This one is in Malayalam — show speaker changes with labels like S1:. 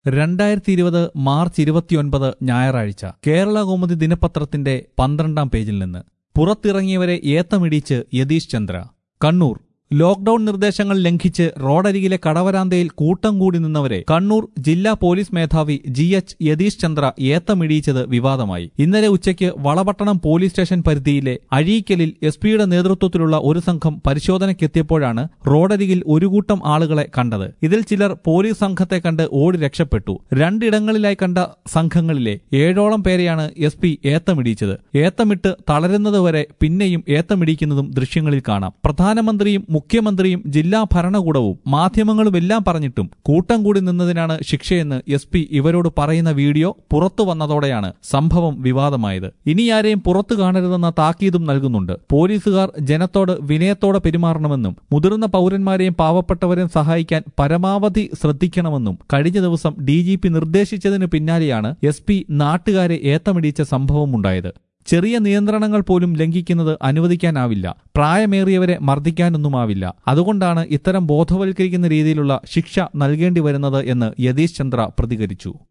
S1: രണ്ടായിരത്തി ഇരുപത് മാർച്ച് ഇരുപത്തിയൊൻപത് ഞായറാഴ്ച കേരള കൗമുദി ദിനപത്രത്തിന്റെ പന്ത്രണ്ടാം പേജിൽ നിന്ന് പുറത്തിറങ്ങിയവരെ ഏത്തമിടിച്ച് യതീഷ് ചന്ദ്ര കണ്ണൂർ ലോക്ഡൌൺ നിർദ്ദേശങ്ങൾ ലംഘിച്ച് റോഡരികിലെ കടവരാന്തയിൽ കൂട്ടം കൂടി നിന്നവരെ കണ്ണൂർ ജില്ലാ പോലീസ് മേധാവി ജി എച്ച് യതീഷ് ചന്ദ്ര ഏത്തമിടിയിച്ചത് വിവാദമായി ഇന്നലെ ഉച്ചയ്ക്ക് വളപട്ടണം പോലീസ് സ്റ്റേഷൻ പരിധിയിലെ അഴീക്കലിൽ എസ് പിയുടെ നേതൃത്വത്തിലുള്ള ഒരു സംഘം പരിശോധനയ്ക്കെത്തിയപ്പോഴാണ് റോഡരികിൽ ഒരു കൂട്ടം ആളുകളെ കണ്ടത് ഇതിൽ ചിലർ പോലീസ് സംഘത്തെ കണ്ട് ഓടി രക്ഷപ്പെട്ടു രണ്ടിടങ്ങളിലായി കണ്ട സംഘങ്ങളിലെ ഏഴോളം പേരെയാണ് എസ് പി ഏത്തമിടിയിച്ചത് ഏത്തമിട്ട് തളരുന്നതുവരെ പിന്നെയും ഏത്തമിടിക്കുന്നതും ദൃശ്യങ്ങളിൽ കാണാം പ്രധാനമന്ത്രിയും മുഖ്യമന്ത്രിയും ജില്ലാ ഭരണകൂടവും മാധ്യമങ്ങളും എല്ലാം പറഞ്ഞിട്ടും കൂട്ടം കൂടി നിന്നതിനാണ് ശിക്ഷയെന്ന് എസ് പി ഇവരോട് പറയുന്ന വീഡിയോ പുറത്തു വന്നതോടെയാണ് സംഭവം വിവാദമായത് ഇനി ആരെയും പുറത്തു കാണരുതെന്ന താക്കീതും നൽകുന്നുണ്ട് പോലീസുകാർ ജനത്തോട് വിനയത്തോടെ പെരുമാറണമെന്നും മുതിർന്ന പൗരന്മാരെയും പാവപ്പെട്ടവരെയും സഹായിക്കാൻ പരമാവധി ശ്രദ്ധിക്കണമെന്നും കഴിഞ്ഞ ദിവസം ഡി ജി പി നിർദ്ദേശിച്ചതിന് പിന്നാലെയാണ് എസ് പി നാട്ടുകാരെ ഏത്തമിടിച്ച സംഭവമുണ്ടായത് ചെറിയ നിയന്ത്രണങ്ങൾ പോലും ലംഘിക്കുന്നത് അനുവദിക്കാനാവില്ല പ്രായമേറിയവരെ മർദ്ദിക്കാനൊന്നുമാവില്ല അതുകൊണ്ടാണ് ഇത്തരം ബോധവൽക്കരിക്കുന്ന രീതിയിലുള്ള ശിക്ഷ നൽകേണ്ടി വരുന്നത് എന്ന് യതീഷ് ചന്ദ്ര പ്രതികരിച്ചു